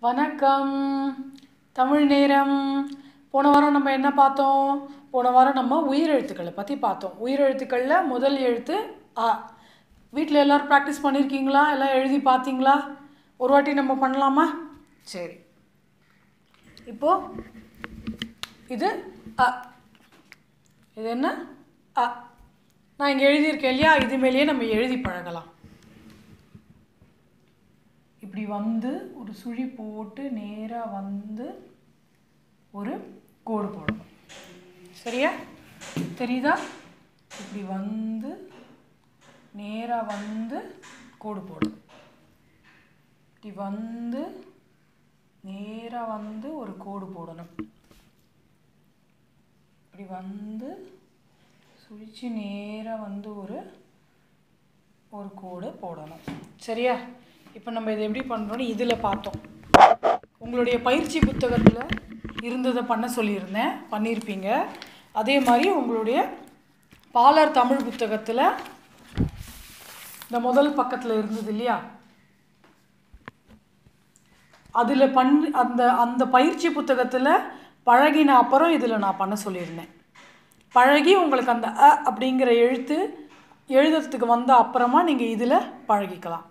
வணக்கம் தமிழ் நேரம் போன வாரம் நம்ம என்ன பார்த்தோம் போன வாரம் நம்ம உயிரெழுத்துக்களை பற்றி பார்த்தோம் உயிரெழுத்துக்களில் முதல் எழுத்து அ வீட்டில் எல்லோரும் ப்ராக்டிஸ் பண்ணியிருக்கீங்களா எல்லாம் எழுதி பார்த்தீங்களா ஒரு வாட்டி நம்ம பண்ணலாமா சரி இப்போது இது அ இது என்ன அ நான் இங்கே எழுதியிருக்கேன் இல்லையா இது மேலேயே நம்ம எழுதி பழகலாம் இப்படி வந்து ஒரு சுழி போட்டு நேராக வந்து ஒரு கோடு போடணும் சரியா தெரியுதா இப்படி வந்து நேராக வந்து கோடு போடணும் இப்படி வந்து நேராக வந்து ஒரு கோடு போடணும் இப்படி வந்து சுழிச்சு நேராக வந்து ஒரு ஒரு கோடு போடணும் சரியா இப்போ நம்ம இதை எப்படி பண்ணுறோன்னு இதில் பார்த்தோம் உங்களுடைய பயிற்சி புத்தகத்தில் இருந்ததை பண்ண சொல்லியிருந்தேன் பண்ணியிருப்பீங்க அதே மாதிரி உங்களுடைய பாலர் தமிழ் புத்தகத்தில் இந்த முதல் பக்கத்தில் இருந்தது இல்லையா அதில் பண் அந்த அந்த பயிற்சி புத்தகத்தில் பழகின அப்புறம் இதில் நான் பண்ண சொல்லியிருந்தேன் பழகி உங்களுக்கு அந்த அ அப்படிங்கிற எழுத்து எழுதுறதுக்கு வந்த அப்புறமா நீங்கள் இதில் பழகிக்கலாம்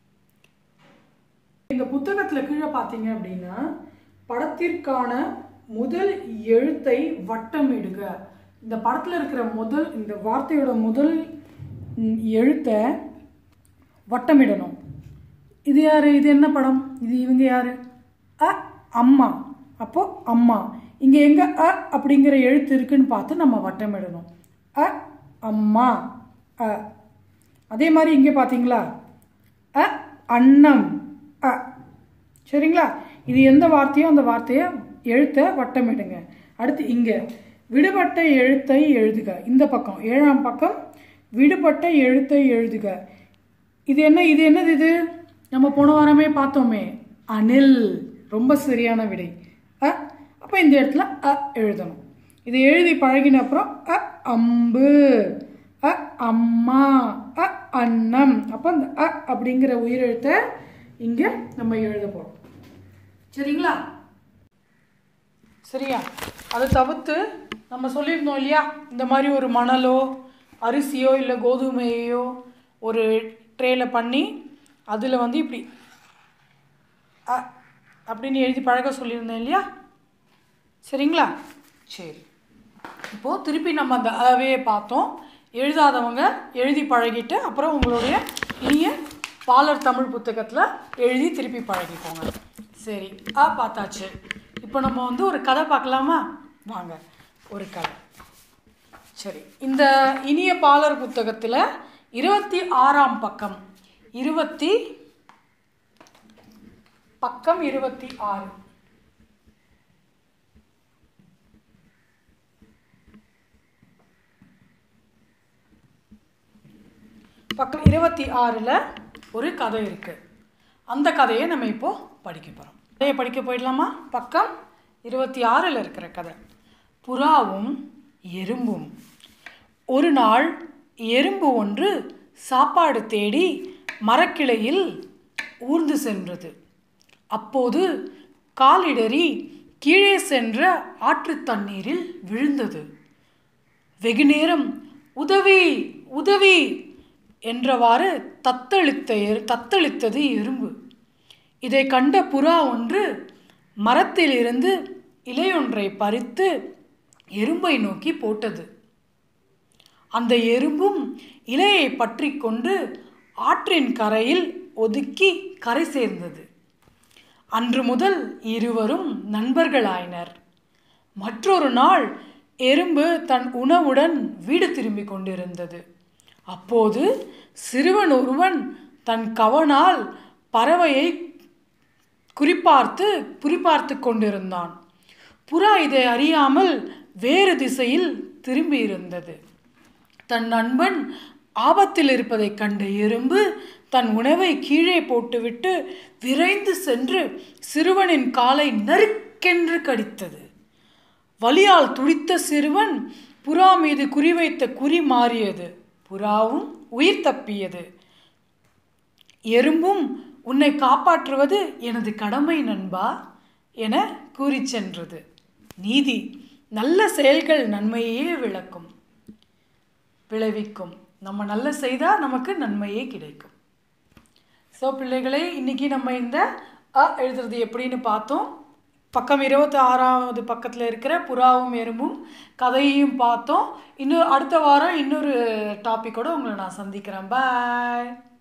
இந்த புத்தகத்தில் கீழே பார்த்தீங்க அப்படின்னா படத்திற்கான முதல் எழுத்தை வட்டமிடுக இந்த படத்தில் இருக்கிற முதல் இந்த வார்த்தையோட முதல் ம், எழுத்தை வட்டமிடணும் இது யார் இது என்ன படம் இது இவங்க யார் அ அம்மா அப்போ அம்மா இங்கே எங்கே அ அப்படிங்கிற எழுத்து இருக்குன்னு பார்த்து நம்ம வட்டமிடணும் அ அம்மா அ அதே மாதிரி இங்கே பார்த்தீங்களா அ அன்னம் அ சரிங்களா இது எந்த வார்த்தையோ அந்த வார்த்தையை எழுத்தை வட்டமிடுங்க அடுத்து இங்கே விடுபட்ட எழுத்தை எழுதுக இந்த பக்கம் ஏழாம் பக்கம் விடுபட்ட எழுத்தை எழுதுக இது என்ன இது என்னது இது நம்ம போன வாரமே பார்த்தோமே அனில் ரொம்ப சரியான விடை அ அப்போ இந்த இடத்துல அ எழுதணும் இது எழுதி பழகின அப்புறம் அ அம்பு அ அம்மா அ அன்னம் அப்போ அந்த அ அப்படிங்கிற உயிரெழுத்தை இங்கே நம்ம எழுத போகிறோம் சரிங்களா சரியா அதை தவிர்த்து நம்ம சொல்லியிருந்தோம் இல்லையா இந்த மாதிரி ஒரு மணலோ அரிசியோ இல்லை கோதுமையோ ஒரு ட்ரேல பண்ணி அதில் வந்து இப்படி அ அப்படின்னு எழுதி பழக சொல்லியிருந்தேன் இல்லையா சரிங்களா சரி இப்போது திருப்பி நம்ம அந்த அவே பார்த்தோம் எழுதாதவங்க எழுதி பழகிட்டு அப்புறம் உங்களுடைய இனிய பாலர் தமிழ் புத்தகத்தில் எழுதி திருப்பி பழகிக்கோங்க சரி ஆ பார்த்தாச்சு இப்போ நம்ம வந்து ஒரு கதை பார்க்கலாமா வாங்க ஒரு கதை சரி இந்த இனிய பாலர் புத்தகத்தில் இருபத்தி ஆறாம் பக்கம் இருபத்தி பக்கம் இருபத்தி ஆறு பக்கம் இருபத்தி ஆறில் ஒரு கதை இருக்குது அந்த கதையை நம்ம இப்போது படிக்க போகிறோம் கதையை படிக்க போயிடலாமா பக்கம் இருபத்தி ஆறில் இருக்கிற கதை புறாவும் எறும்பும் ஒரு நாள் எறும்பு ஒன்று சாப்பாடு தேடி மரக்கிளையில் ஊர்ந்து சென்றது அப்போது காலிடறி கீழே சென்ற ஆற்றுத் தண்ணீரில் விழுந்தது வெகுநேரம் உதவி உதவி என்றவாறு தத்தளித்த எரு- தத்தளித்தது எறும்பு இதை கண்ட புறா ஒன்று மரத்திலிருந்து இலையொன்றை பறித்து எறும்பை நோக்கி போட்டது அந்த எறும்பும் இலையை பற்றி கொண்டு ஆற்றின் கரையில் ஒதுக்கி கரை சேர்ந்தது அன்று முதல் இருவரும் நண்பர்களாயினர் மற்றொரு நாள் எறும்பு தன் உணவுடன் வீடு திரும்பிக் கொண்டிருந்தது அப்போது சிறுவன் ஒருவன் தன் கவனால் பறவையை குறிப்பார்த்து குறிப்பார்த்து கொண்டிருந்தான் புறா இதை அறியாமல் வேறு திசையில் திரும்பியிருந்தது தன் நண்பன் ஆபத்தில் இருப்பதைக் கண்ட எறும்பு தன் உணவை கீழே போட்டுவிட்டு விரைந்து சென்று சிறுவனின் காலை நறுக்கென்று கடித்தது வலியால் துடித்த சிறுவன் புறா மீது குறிவைத்த குறி மாறியது புறாவும் உயிர் தப்பியது எறும்பும் உன்னை காப்பாற்றுவது எனது கடமை நண்பா என கூறி சென்றது நீதி நல்ல செயல்கள் நன்மையே விளக்கும் விளைவிக்கும் நம்ம நல்ல செய்தால் நமக்கு நன்மையே கிடைக்கும் ஸோ பிள்ளைகளே இன்றைக்கி நம்ம இந்த அ எழுதுறது எப்படின்னு பார்த்தோம் பக்கம் இருபத்தி ஆறாவது பக்கத்தில் இருக்கிற புறாவும் எறும்பும் கதையையும் பார்த்தோம் இன்னும் அடுத்த வாரம் இன்னொரு டாப்பிக்கோடு உங்களை நான் சந்திக்கிறேன் பாய்